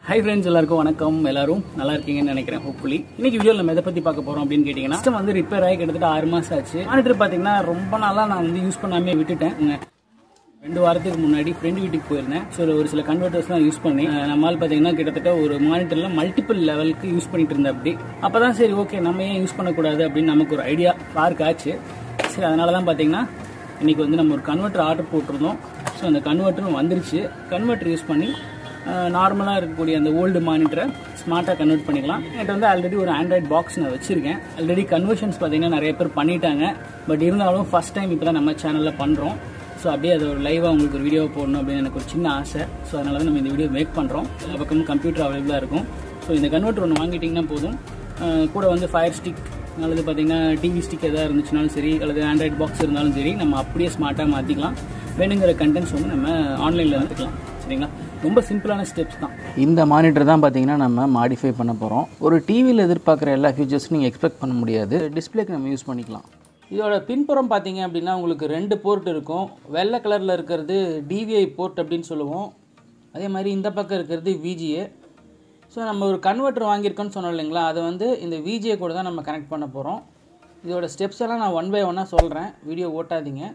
Hi friends எல்லாருக்கும் வணக்கம் எல்லாரும் நல்லா இருக்கீங்கன்னு நினைக்கிறேன் ஹோப்ஃபுல்லி இன்னைக்கு வீடியோ நம்ம எதை பத்தி பார்க்க போறோம் அப்படின்னு கேட்டீங்கன்னா சிஸ்டம் வந்து ரிப்பேர் ஆகி கிட்டத்தட்ட ஆறு மாசம் ஆச்சு மானிட்டர் பாத்தீங்கன்னா ரொம்ப நாளா நான் வந்து யூஸ் பண்ணாமே விட்டுட்டேன் உங்க ரெண்டு வாரத்துக்கு முன்னாடி ஃப்ரெண்ட் வீட்டுக்கு போயிருந்தேன் ஸோ ஒரு சில கன்வெர்ட்டர்ஸ்லாம் யூஸ் பண்ணி அஹ், நம்மால் பார்த்தீங்கன்னா கிட்டத்தட்ட ஒரு மானிட்டர்ல மல்டிபிள் லெவலுக்கு யூஸ் பண்ணிட்டு இருந்தேன் அப்படி அப்பதான் சரி ஓகே நம்ம ஏன் யூஸ் பண்ணக்கூடாது அப்படின்னு நமக்கு ஒரு ஐடியா பார்க் ஆச்சு சரி அதனால தான் பார்த்தீங்கன்னா இன்னைக்கு வந்து நம்ம ஒரு கன்வெர்ட்டர் ஆர்டர் போட்டிருந்தோம் ஸோ அந்த கன்வெர்ட்டரும் வந்துருச்சு கன்வெர்ட்டர் யூஸ் பண்ணி நார்மலாக இருக்கக்கூடிய அந்த ஓல்டு மானிட்டரை ஸ்மார்ட்டாக கன்வெர்ட் பண்ணிக்கலாம் என்கிட்ட வந்து ஆல்ரெடி ஒரு ஆண்ட்ராய்ட் பாக்ஸ் நான் வச்சிருக்கேன் ஆல்ரெடி கன்வர்ஷன்ஸ் பார்த்தீங்கன்னா நிறைய பேர் பண்ணிட்டாங்க பட் இருந்தாலும் ஃபர்ஸ்ட் டைம் இப்போ தான் நம்ம சேனலில் பண்ணுறோம் ஸோ அப்படியே அது ஒரு லைவாக உங்களுக்கு ஒரு வீடியோ போடணும் அப்படின்னு எனக்கு ஒரு சின்ன ஆசை ஸோ அதனால தான் நம்ம இந்த வீடியோ மேக் பண்ணுறோம் எல்லா பக்கமும் கம்ப்யூட்டர் அவைலபிளாக இருக்கும் ஸோ இந்த கன்வெர்ட்டர் ஒன்று வாங்கிட்டிங்கன்னா போதும் அஹ் கூட வந்து ஃபயர் ஸ்டிக் அல்லது பார்த்தீங்கன்னா டிவி ஸ்டிக் எதாவது இருந்துச்சுனாலும் சரி அல்லது ஆண்ட்ராய்ட் பாக்ஸ் இருந்தாலும் சரி நம்ம அப்படியே ஸ்மார்ட்டாக மாற்றிக்கலாம் வேணுங்கிற கண்டென்ட்ஸ் வந்து நம்ம ஆன்லைனில் வந்துக்கலாம் சரிங்களா ரொம்ப சிம்பிளான ஸ்டெப்ஸ் தான் இந்த மானிட்டர் தான் பார்த்தீங்கன்னா நம்ம மாடிஃபை பண்ண போகிறோம் ஒரு டிவியில் எதிர்பார்க்குற எல்லா ஃபீச்சர்ஸும் நீங்கள் எக்ஸ்பெக்ட் பண்ண முடியாது டிஸ்பிளேக்கு நம்ம யூஸ் பண்ணிக்கலாம் இதோட பின்புறம் பார்த்தீங்க அப்படின்னா உங்களுக்கு ரெண்டு போர்ட் இருக்கும் வெள்ளை கலரில் இருக்கிறது டிவிஐ போர்ட் அப்படின்னு சொல்லுவோம் அதே மாதிரி இந்த பக்கம் இருக்கிறது விஜிஏ ஸோ நம்ம ஒரு கன்வெர்ட்டர் வாங்கியிருக்கோன்னு சொன்னோம் இல்லைங்களா அதை வந்து இந்த விஜிஏ கூட தான் நம்ம கனெக்ட் பண்ண போகிறோம் இதோட ஸ்டெப்ஸ் எல்லாம் நான் ஒன் பை ஒன்னாக சொல்கிறேன் வீடியோ ஓட்டாதீங்க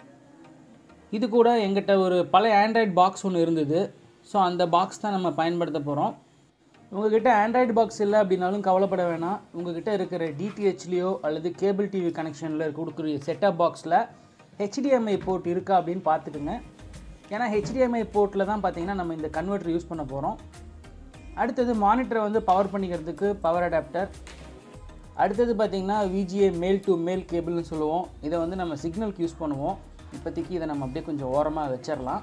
இது கூட எங்கிட்ட ஒரு பழைய ஆண்ட்ராய்டு பாக்ஸ் ஒன்று இருந்தது ஸோ அந்த பாக்ஸ் தான் நம்ம பயன்படுத்த போகிறோம் உங்ககிட்ட ஆண்ட்ராய்டு பாக்ஸ் இல்லை அப்படின்னாலும் கவலைப்பட வேணாம் உங்ககிட்ட இருக்கிற டிடிஹெச்லேயோ அல்லது கேபிள் டிவி கனெக்ஷனில் கொடுக்குற செட்டப் பாக்ஸில் ஹெச்டிஎம்ஐ போர்ட் இருக்கா அப்படின்னு பார்த்துக்குங்க ஏன்னா ஹெச்டிஎம்ஐ போர்ட்டில் தான் பார்த்தீங்கன்னா நம்ம இந்த கன்வெர்ட்டர் யூஸ் பண்ண போகிறோம் அடுத்தது மானிட்டரை வந்து பவர் பண்ணிக்கிறதுக்கு பவர் அடாப்டர் அடுத்தது பார்த்தீங்கன்னா விஜிஏ மேல் டு மேல் கேபிள்னு சொல்லுவோம் இதை வந்து நம்ம சிக்னலுக்கு யூஸ் பண்ணுவோம் இப்போதைக்கு இதை நம்ம அப்படியே கொஞ்சம் ஓரமாக வச்சிடலாம்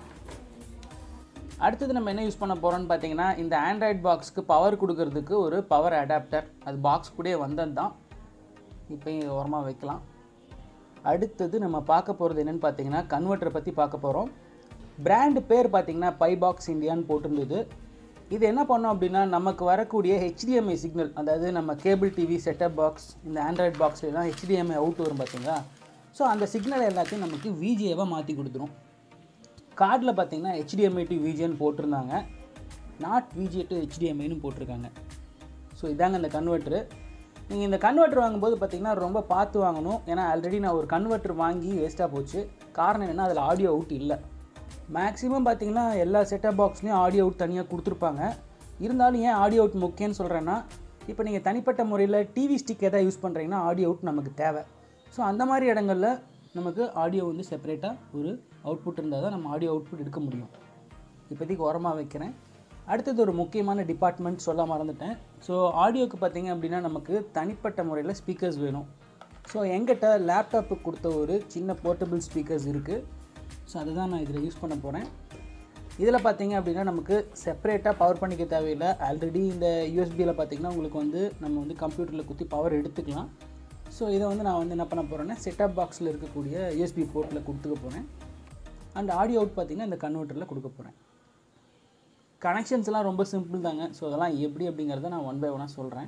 அடுத்தது நம்ம என்ன யூஸ் பண்ண போகிறோம்னு பார்த்தீங்கன்னா இந்த ஆண்ட்ராய்ட் பாக்ஸ்க்கு பவர் கொடுக்கறதுக்கு ஒரு பவர் அடாப்டர் அது பாக்ஸ் கூடயே வந்தது தான் இப்போ ஓரமாக வைக்கலாம் அடுத்தது நம்ம பார்க்க போகிறது என்னென்னு பார்த்தீங்கன்னா கன்வெர்ட்டரை பற்றி பார்க்க போகிறோம் பிராண்டு பேர் பார்த்தீங்கன்னா பை பாக்ஸ் இந்தியான்னு போட்டிருந்தது இது என்ன பண்ணோம் அப்படின்னா நமக்கு வரக்கூடிய ஹெச்டிஎம்ஐ சிக்னல் அதாவது நம்ம கேபிள் டிவி செட்டப் பாக்ஸ் இந்த ஆண்ட்ராய்ட் பாக்ஸ்லாம் ஹெச்டிஎம்ஐ அவுட் வரும் பார்த்தீங்களா ஸோ அந்த சிக்னல் எல்லாத்தையும் நமக்கு விஜிஏவாக மாற்றி கொடுத்துரும் கார்டில் பார்த்தீங்கன்னா ஹெச்டிஎம்ஐ டு விஜின்னு போட்டிருந்தாங்க நாட் விஜிஏ டு ஹெச்டிஎம்ஐன்னு போட்டிருக்காங்க ஸோ இதாங்க இந்த கன்வெர்ட்ரு நீங்கள் இந்த கன்வெர்ட்டர் வாங்கும்போது பார்த்தீங்கன்னா ரொம்ப பார்த்து வாங்கணும் ஏன்னா ஆல்ரெடி நான் ஒரு கன்வெர்ட்டர் வாங்கி வேஸ்ட்டாக போச்சு காரணம் என்னென்னா அதில் ஆடியோ அவுட் இல்லை மேக்ஸிமம் பார்த்தீங்கன்னா எல்லா செட்டப் பாக்ஸ்லேயும் ஆடியோ அவுட் தனியாக கொடுத்துருப்பாங்க இருந்தாலும் ஏன் ஆடியோ அவுட் முக்கியம்னு சொல்கிறேன்னா இப்போ நீங்கள் தனிப்பட்ட முறையில் டிவி ஸ்டிக் எதாவது யூஸ் பண்ணுறீங்கன்னா ஆடியோ அவுட் நமக்கு தேவை ஸோ அந்த மாதிரி இடங்களில் நமக்கு ஆடியோ வந்து செப்பரேட்டாக ஒரு அவுட்புட் இருந்தால் தான் நம்ம ஆடியோ அவுட்புட் எடுக்க முடியும் இப்போதைக்கு உரமாக வைக்கிறேன் அடுத்தது ஒரு முக்கியமான டிபார்ட்மெண்ட் சொல்ல மறந்துட்டேன் ஸோ ஆடியோக்கு பார்த்தீங்க அப்படின்னா நமக்கு தனிப்பட்ட முறையில் ஸ்பீக்கர்ஸ் வேணும் ஸோ எங்கிட்ட லேப்டாப்புக்கு கொடுத்த ஒரு சின்ன போர்ட்டபிள் ஸ்பீக்கர்ஸ் இருக்குது ஸோ அதுதான் நான் இதில் யூஸ் பண்ண போகிறேன் இதில் பார்த்தீங்க அப்படின்னா நமக்கு செப்பரேட்டாக பவர் பண்ணிக்க தேவையில்லை ஆல்ரெடி இந்த யூஎஸ்பியில் பார்த்தீங்கன்னா உங்களுக்கு வந்து நம்ம வந்து கம்ப்யூட்டரில் குத்தி பவர் எடுத்துக்கலாம் ஸோ இதை வந்து நான் வந்து என்ன பண்ண போகிறேன்னா செட்டப் பாக்ஸில் இருக்கக்கூடிய யூஎஸ்பி போர்ட்டில் கொடுத்துக்க போகிறேன் அண்ட் ஆடியோ அவுட் பார்த்தீங்கன்னா இந்த கன்வெர்ட்டரில் கொடுக்க போகிறேன் கனெக்ஷன்ஸ்லாம் ரொம்ப சிம்பிள் தாங்க ஸோ அதெல்லாம் எப்படி அப்படிங்கிறத நான் ஒன் பை ஒன்னாக சொல்கிறேன்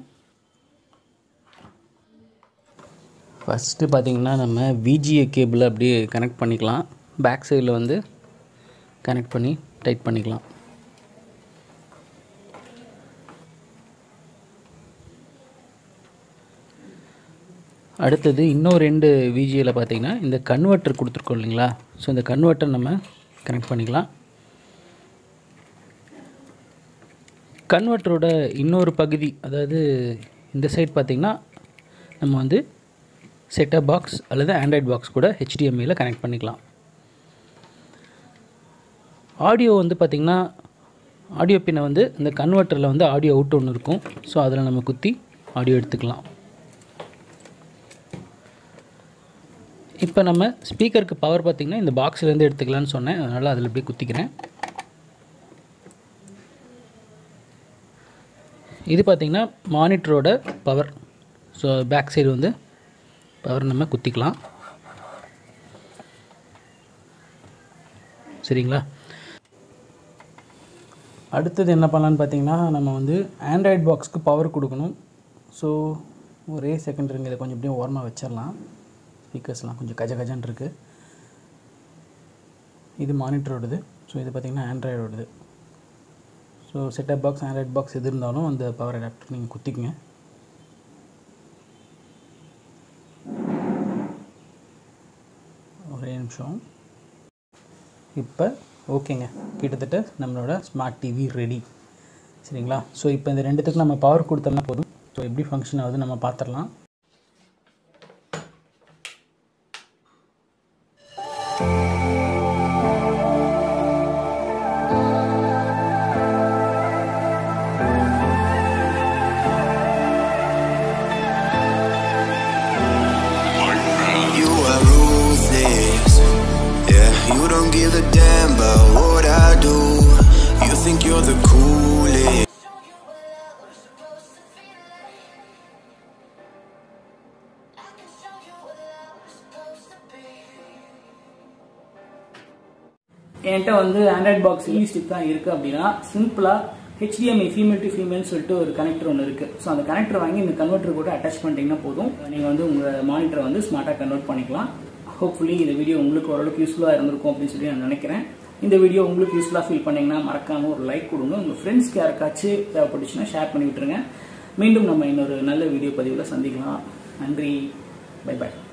ஃபஸ்ட்டு பார்த்தீங்கன்னா நம்ம விஜிஏ கேபிளை அப்படியே கனெக்ட் பண்ணிக்கலாம் பேக் சைடில் வந்து கனெக்ட் பண்ணி டைட் பண்ணிக்கலாம் அடுத்தது இன்னும் ரெண்டு விஜியில் பார்த்தீங்கன்னா இந்த கன்வெர்ட்டர் கொடுத்துருக்கோம் இல்லைங்களா ஸோ இந்த கன்வெர்ட்டர் நம்ம கனெக்ட் பண்ணிக்கலாம் கன்வெர்ட்டரோட இன்னொரு பகுதி அதாவது இந்த சைட் பார்த்திங்கன்னா நம்ம வந்து செட்டப் பாக்ஸ் அல்லது ஆண்ட்ராய்ட் பாக்ஸ் கூட ஹெச்டிஎம்ஐயில் கனெக்ட் பண்ணிக்கலாம் ஆடியோ வந்து பார்த்திங்கன்னா ஆடியோ பின்னை வந்து இந்த கன்வெர்ட்டரில் வந்து ஆடியோ அவுட் ஒன்று இருக்கும் ஸோ அதில் நம்ம குத்தி ஆடியோ எடுத்துக்கலாம் இப்போ நம்ம ஸ்பீக்கருக்கு பவர் பார்த்திங்கன்னா இந்த பாக்ஸ்லேருந்து எடுத்துக்கலாம்னு சொன்னேன் அதனால் அதில் அப்படியே குத்திக்கிறேன் இது பார்த்திங்கன்னா மானிட்டரோட பவர் ஸோ பேக் சைடு வந்து பவர் நம்ம குத்திக்கலாம் சரிங்களா அடுத்தது என்ன பண்ணலான்னு பார்த்தீங்கன்னா நம்ம வந்து ஆண்ட்ராய்ட் பாக்ஸ்க்கு பவர் கொடுக்கணும் ஸோ ஒரே செகண்ட் இருங்க இதை கொஞ்சம் அப்படியே ஓரமாக வச்சிடலாம் ஸ்பீக்கர்ஸ்லாம் கொஞ்சம் கஜ கஜன்னு இருக்குது இது மானிட்டரோடது ஸோ இது பார்த்திங்கன்னா ஆண்ட்ராய்டோடது so so setup box Android box எது இருந்தாலும் அந்த பவர் அடாப்டர் நீங்கள் குத்திக்கங்க ஒரே நிமிஷம் இப்போ ஓகேங்க கிட்டத்தட்ட நம்மளோட ஸ்மார்ட் டிவி ரெடி சரிங்களா ஸோ இப்போ இந்த ரெண்டுத்துக்கு நம்ம பவர் கொடுத்தோம்னா போதும் ஸோ எப்படி ஃபங்க்ஷன் ஆகுது நம்ம பார்த்துடலாம் You are ruthless. Yeah, you don't give a damn about what I do. You think you're the coolest. என்கிட்ட வந்து ஆண்ட்ராய்ட் பாக்ஸ் இ ஸ்டிக் தான் இருக்குது அப்படின்னா சிம்பிளாக ஹெச்டிஎம்ஐ ஃபீமேல் டு ஃபீமேல்னு சொல்லிட்டு ஒரு கனெக்டர் ஒன்று இருக்குது ஸோ அந்த கனெக்டர் வாங்கி இந்த கன்வெர்ட்டர் கூட அட்டாச் பண்ணிட்டீங்கன்னா போதும் நீங்கள் வந்து உங்கள் மானிட்டரை வந்து ஸ்மார்ட்டாக கன்வெர்ட் பண்ணிக்கலாம் ஹோப்ஃபுல்லி இந்த வீடியோ உங்களுக்கு ஓரளவுக்கு யூஸ்ஃபுல்லாக இருந்திருக்கும் அப்படின்னு சொல்லி நான் நினைக்கிறேன் இந்த வீடியோ உங்களுக்கு யூஸ்ஃபுல்லாக ஃபீல் பண்ணீங்கன்னா மறக்காம ஒரு லைக் கொடுங்க உங்கள் ஃப்ரெண்ட்ஸ்க்கு யாருக்காச்சும் தேவைப்பட்டுச்சுன்னா ஷேர் பண்ணி விட்டுருங்க மீண்டும் நம்ம இன்னொரு நல்ல வீடியோ பதிவில் சந்திக்கலாம் நன்றி பை பை